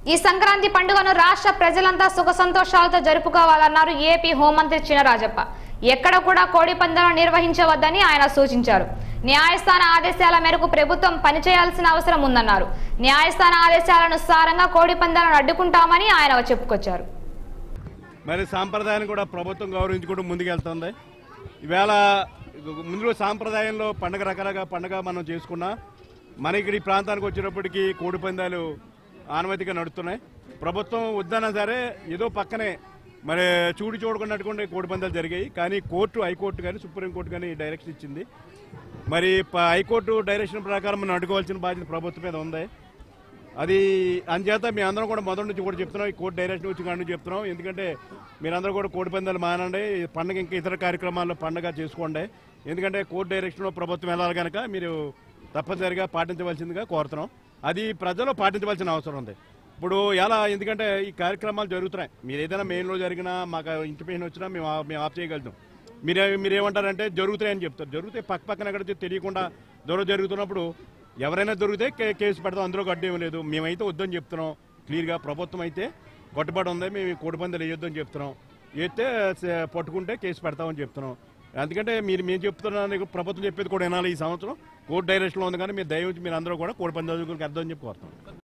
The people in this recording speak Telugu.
ఈ సంక్రాంతి పండుగను రాష్ట్ర ప్రజలంతా సుఖ సంతోషాలతో జరుపుకోవాలన్నారు ఏపీ హోంమంత్రి చినరాజప్ప ఎక్కడ కూడా కోడి పందాలు నిర్వహించవద్దని ఆయన సూచించారు న్యాయస్థాన ఆదేశాల మేరకు ప్రభుత్వం పనిచేయాల్సిన అవసరం ఉందన్నారు న్యాయస్థాన ఆదేశాలనుసారంగా కోడి పందాలను అడ్డుకుంటామని ఆయన చెప్పుకొచ్చారు మరి సాంప్రదాయాన్ని కూడా ప్రభుత్వం గౌరవించుకుంటూ ముందుకెళ్తుంది ఈవేళ ముందు సాంప్రదాయంలో పండగ రకాలుగా పండగ మనం చేసుకున్నా మన ఇక్కడ ఈ ప్రాంతానికి వచ్చినప్పటికీ కోడి పందాలు ఆనవాయితీగా నడుస్తున్నాయి ప్రభుత్వం వద్దన్నా సరే ఏదో పక్కనే మరి చూడు చూడకున్నట్టుకుంటే కోడి పందాలు జరిగాయి కానీ కోర్టు హైకోర్టు కానీ సుప్రీంకోర్టు కానీ డైరెక్షన్ ఇచ్చింది మరి ప- హైకోర్టు డైరెక్షన్ ప్రకారం మనం అడ్డుకోవాల్సిన బాధ్యత ప్రభుత్వం మీద ఉంది అది అంచేత మీ అందరం కూడా మొదటి నుంచి కూడా చెప్తున్నాం ఈ కోర్టు డైరెక్షన్ వచ్చి కానీ చెప్తున్నాం ఎందుకంటే మీరందరూ కూడా కోడి పందాలు మానండి ఈ పండగ ఇంకా ఇతర కార్యక్రమాల్లో పండగ చేసుకోండి ఎందుకంటే కోర్టు డైరెక్షన్లో ప్రభుత్వం వెళ్ళాలి కనుక మీరు తప్పనిసరిగా పాటించవలసిందిగా కోరుతున్నాం అది ప్రజలు పాటించవలసిన అవసరం ఉంది ఇప్పుడు ఎలా ఎందుకంటే ఈ కార్యక్రమాలు జరుగుతున్నాయి మీరు ఏదైనా మెయిన్లో జరిగినా మాకు ఇంటిమేషన్ వచ్చినా మేము ఆ- మేము ఆఫ్ చేయగలుగుతాం మీరే మీరేమంటారంటే జరుగుతాయని చెప్తారు జరిగితే పక్క పక్కన ఎక్కడ తెలియకుండా దూరం జరుగుతున్నప్పుడు ఎవరైనా దొరికితే కే- కేసు పెడతాం అందులో గడ్డం లేదు మేమైతే వద్దని చెప్తున్నాం క్లియర్గా ప్రభుత్వం అయితే కట్టుబడి ఉంది మేము కోడిపందాలు వేయొద్దని చెప్తున్నాం వేస్తే స- పట్టుకుంటే కేసు పెడతామని చెప్తున్నాం ఎందుకంటే మీరు మేము చెప్తున్నా ప్రభుత్వం చెప్పేది కూడా వినాలి ఈ సంవత్సరం కోర్టు డైరెక్షన్లో ఉంది కానీ మీరు దయవుంచి మీరు అందరూ కూడా కోడిపందాల గురించి అర్థం చెప్పి కోరుతాం